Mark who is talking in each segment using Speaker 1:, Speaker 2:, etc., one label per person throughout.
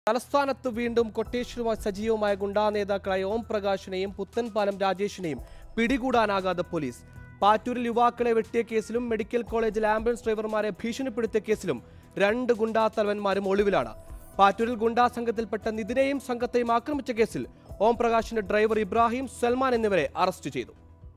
Speaker 1: തലസ്ഥാനത്ത് വീണ്ടും കൊട്ടേഷനുമായി സജീവമായ ഗുണ്ടാ നേതാക്കളായ ഓം പ്രകാശിനെയും പുത്തൻപാലം രാജേഷിനെയും പിടികൂടാനാകാതെ പോലീസ് പാറ്റൂരിൽ യുവാക്കളെ വെട്ടിയ കേസിലും മെഡിക്കൽ കോളേജിൽ ആംബുലൻസ് ഡ്രൈവർമാരെ ഭീഷണിപ്പെടുത്തിയ കേസിലും രണ്ട് ഗുണ്ടാ തലവന്മാരും ഒളിവിലാണ് പാറ്റൂരിൽ ഗുണ്ടാ സംഘത്തിൽപ്പെട്ട നിതിനെയും സംഘത്തെയും ആക്രമിച്ച കേസിൽ ഓം പ്രകാശിന്റെ ഡ്രൈവർ ഇബ്രാഹിം സൽമാൻ എന്നിവരെ അറസ്റ്റ് ചെയ്തു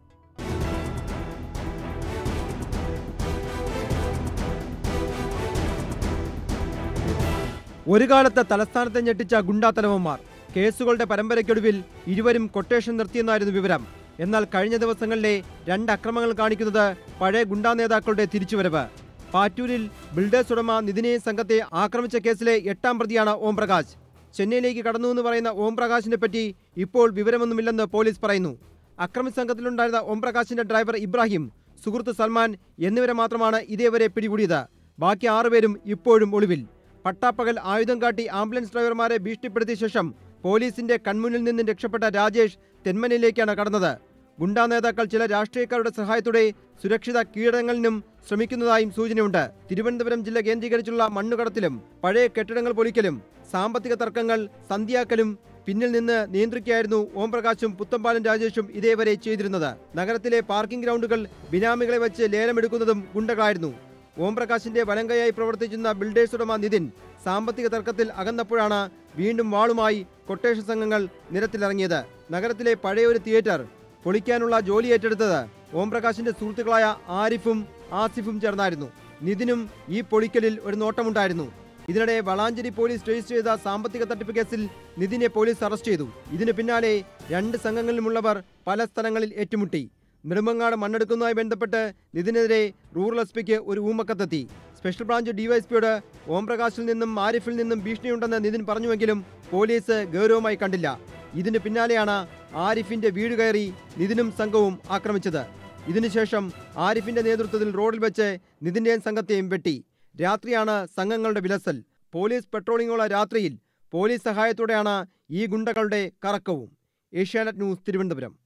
Speaker 2: ഒരു കാലത്ത് തലസ്ഥാനത്തെ ഞെട്ടിച്ച ഗുണ്ടാത്തലവന്മാർ കേസുകളുടെ പരമ്പരയ്ക്കൊടുവിൽ ഇരുവരും കൊട്ടേഷൻ നിർത്തിയെന്നായിരുന്നു വിവരം എന്നാൽ കഴിഞ്ഞ ദിവസങ്ങളിലെ രണ്ട് അക്രമങ്ങൾ കാണിക്കുന്നത് പഴയ ഗുണ്ടാ നേതാക്കളുടെ തിരിച്ചുവരവ് പാറ്റൂരിൽ ബിൽഡേഴ്സ് ഉടമ നിതിനെയും സംഘത്തെ ആക്രമിച്ച കേസിലെ എട്ടാം പ്രതിയാണ് ഓം പ്രകാശ് ചെന്നൈയിലേക്ക് കടന്നു എന്ന് പറയുന്ന ഓം പ്രകാശിനെ പറ്റി ഇപ്പോൾ വിവരമൊന്നുമില്ലെന്ന് പോലീസ് പറയുന്നു അക്രമി സംഘത്തിലുണ്ടായിരുന്ന ഓം പ്രകാശിന്റെ ഡ്രൈവർ ഇബ്രാഹിം സുഹൃത്ത് സൽമാൻ എന്നിവരെ മാത്രമാണ് ഇതേവരെ പിടികൂടിയത് ബാക്കി ആറുപേരും ഇപ്പോഴും ഒളിവിൽ പട്ടാപ്പകൽ ആയുധം കാട്ടി ആംബുലൻസ് ഡ്രൈവർമാരെ ഭീഷണിപ്പെടുത്തിയ ശേഷം പോലീസിന്റെ കൺമുന്നിൽ നിന്നും രക്ഷപ്പെട്ട രാജേഷ് തെന്മനയിലേക്കാണ് കടന്നത് ഗുണ്ടാ നേതാക്കൾ ചില രാഷ്ട്രീയക്കാരുടെ സഹായത്തോടെ സുരക്ഷിത കീഴടങ്ങളിലും ശ്രമിക്കുന്നതായും സൂചനയുണ്ട് തിരുവനന്തപുരം ജില്ല കേന്ദ്രീകരിച്ചുള്ള മണ്ണുകടത്തിലും പഴയ കെട്ടിടങ്ങൾ പൊളിക്കലും സാമ്പത്തിക തർക്കങ്ങൾ സന്ധ്യാക്കലും പിന്നിൽ നിന്ന് നിയന്ത്രിക്കുകയായിരുന്നു ഓംപ്രകാശും പുത്തമ്പാലൻ രാജേഷും ഇതേവരെ ചെയ്തിരുന്നത് നഗരത്തിലെ പാർക്കിംഗ് ഗ്രൗണ്ടുകൾ ബിനാമികളെ വെച്ച് ലേലമെടുക്കുന്നതും ഗുണ്ടകളായിരുന്നു ഓംപ്രകാശിന്റെ വലങ്കയായി പ്രവർത്തിക്കുന്ന ബിൽഡേഴ്സ് ഉടമ നിതിൻ സാമ്പത്തിക തർക്കത്തിൽ അകന്നപ്പോഴാണ് വീണ്ടും വാളുമായി കൊട്ടേഷൻ സംഘങ്ങൾ നിരത്തിലിറങ്ങിയത് നഗരത്തിലെ പഴയൊരു തിയേറ്റർ പൊളിക്കാനുള്ള ജോലി ഏറ്റെടുത്തത് ഓംപ്രകാശിന്റെ സുഹൃത്തുക്കളായ ആരിഫും ആസിഫും ചേർന്നായിരുന്നു നിതിനും ഈ പൊളിക്കലിൽ ഒരു നോട്ടമുണ്ടായിരുന്നു ഇതിനിടെ വളാഞ്ചേരി പോലീസ് രജിസ്റ്റർ ചെയ്ത സാമ്പത്തിക തട്ടിപ്പ് കേസിൽ നിതിനെ പോലീസ് അറസ്റ്റ് ചെയ്തു ഇതിന് പിന്നാലെ രണ്ട് സംഘങ്ങളിലുമുള്ളവർ പല സ്ഥലങ്ങളിൽ ഏറ്റുമുട്ടി നെടുമങ്ങാട് മണ്ണെടുക്കുന്നതുമായി ബന്ധപ്പെട്ട് നിതിനെതിരെ റൂറൽ എസ് പിക്ക് ഒരു ഊമക്കത്തെത്തി സ്പെഷ്യൽ ബ്രാഞ്ച് ഡിവൈഎസ്പിയോട് ഓംപ്രകാശിൽ നിന്നും ആരിഫിൽ നിന്നും ഭീഷണിയുണ്ടെന്ന് നിതിൻ പറഞ്ഞുവെങ്കിലും പോലീസ് ഗൗരവമായി കണ്ടില്ല ഇതിന് പിന്നാലെയാണ് ആരിഫിന്റെ വീട് കയറി നിതിനും സംഘവും ആക്രമിച്ചത് ഇതിനുശേഷം ആരിഫിന്റെ നേതൃത്വത്തിൽ റോഡിൽ വെച്ച് നിതിന്റെയും സംഘത്തെയും വെട്ടി രാത്രിയാണ് സംഘങ്ങളുടെ വിലസൽ പോലീസ് പെട്രോളിംഗുള്ള രാത്രിയിൽ പോലീസ് സഹായത്തോടെയാണ് ഈ ഗുണ്ടകളുടെ കറക്കവും ഏഷ്യാനെറ്റ് ന്യൂസ് തിരുവനന്തപുരം